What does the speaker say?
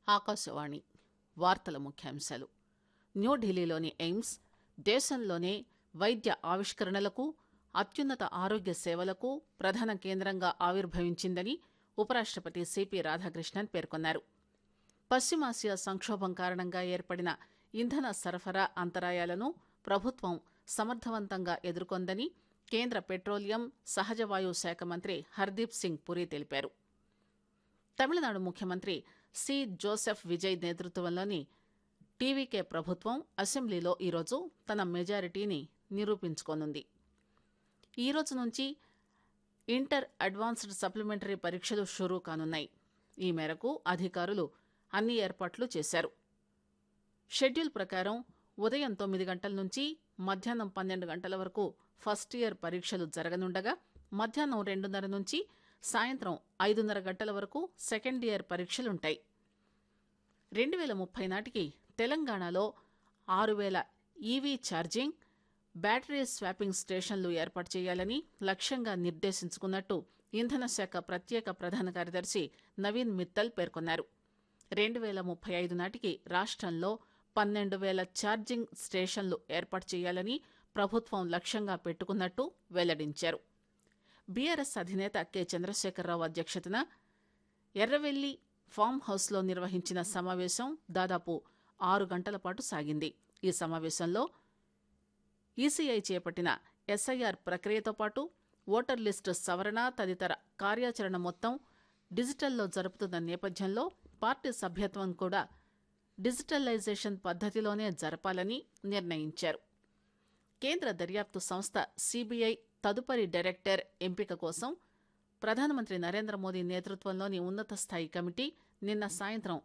ఆకాశవాణి వార్తల ముఖ్యాంశాలు న్యూఢిల్లీలోని ఎయిమ్స్ దేశంలోనే వైద్య ఆవిష్కరణలకు అత్యున్నత ఆరోగ్య సేవలకు ప్రధాన కేంద్రంగా ఆవిర్భవించిందని ఉపరాష్టపతి సిపి రాధాకృష్ణన్ పేర్కొన్నారు పశ్చిమాసియా సంక్షోభం కారణంగా ఏర్పడిన ఇంధన సరఫరా అంతరాయాలను ప్రభుత్వం సమర్థవంతంగా ఎదుర్కొందని కేంద్ర పెట్రోలియం సహజవాయు శాఖ మంత్రి హర్దీప్ సింగ్ పురి తెలిపారు తమిళనాడు ముఖ్యమంత్రి సి జోసెఫ్ విజయ్ నేతృత్వంలోని టీవీకే ప్రభుత్వం అసెంబ్లీలో ఈరోజు తన మెజారిటీని నిరూపించుకోనుంది ఈ రోజు నుంచి ఇంటర్ అడ్వాన్స్డ్ సప్లిమెంటరీ పరీక్షలు షురూ కానున్నాయి ఈ మేరకు అధికారులు అన్ని ఏర్పాట్లు చేశారు షెడ్యూల్ ప్రకారం ఉదయం తొమ్మిది గంటల నుంచి మధ్యాహ్నం పన్నెండు గంటల వరకు ఫస్ట్ ఇయర్ పరీక్షలు జరగనుండగా మధ్యాహ్నం రెండున్నర నుంచి సాయంత్రం ఐదున్నర గంటల వరకు సెకండ్ ఇయర్ పరీక్షలుంటాయి రెండు వేల ముప్పై నాటికి తెలంగాణలో ఆరు వేల ఈవీ ఛార్జింగ్ బ్యాటరీ స్వాపింగ్ స్టేషన్లు ఏర్పాటు చేయాలని లక్ష్యంగా నిర్దేశించుకున్నట్టు ఇంధన శాఖ ప్రత్యేక ప్రధాన కార్యదర్శి నవీన్ మిత్తల్ పేర్కొన్నారు రెండు వేల ముప్పై ఐదు నాటికి రాష్ట్రంలో పన్నెండు వేల ఛార్జింగ్ స్టేషన్లు ఏర్పాటు చేయాలని ప్రభుత్వం లక్ష్యంగా పెట్టుకున్నట్టు వెల్లడించారు బీఆర్ఎస్ అధినేత కె చంద్రశేఖరరావు అధ్యక్షతన ఎర్రవెల్లి ఫామ్ హౌస్లో నిర్వహించిన సమావేశం దాదాపు ఆరు గంటల పాటు సాగింది ఈ సమావేశంలో ఈసీఐ చేపట్టిన ఎస్ఐఆర్ ప్రక్రియతో పాటు ఓటర్ లిస్టు సవరణ తదితర కార్యాచరణ మొత్తం డిజిటల్లో జరుపుతున్న నేపథ్యంలో పార్టీ సభ్యత్వం కూడా డిజిటలైజేషన్ పద్దతిలోనే జరపాలని నిర్ణయించారు కేంద్ర దర్యాప్తు సంస్థ సీబీఐ తదుపరి డైరెక్టర్ ఎంపిక కోసం ప్రధానమంత్రి నరేంద్ర మోదీ నేతృత్వంలోని ఉన్నత స్థాయి కమిటీ నిన్న సాయంత్రం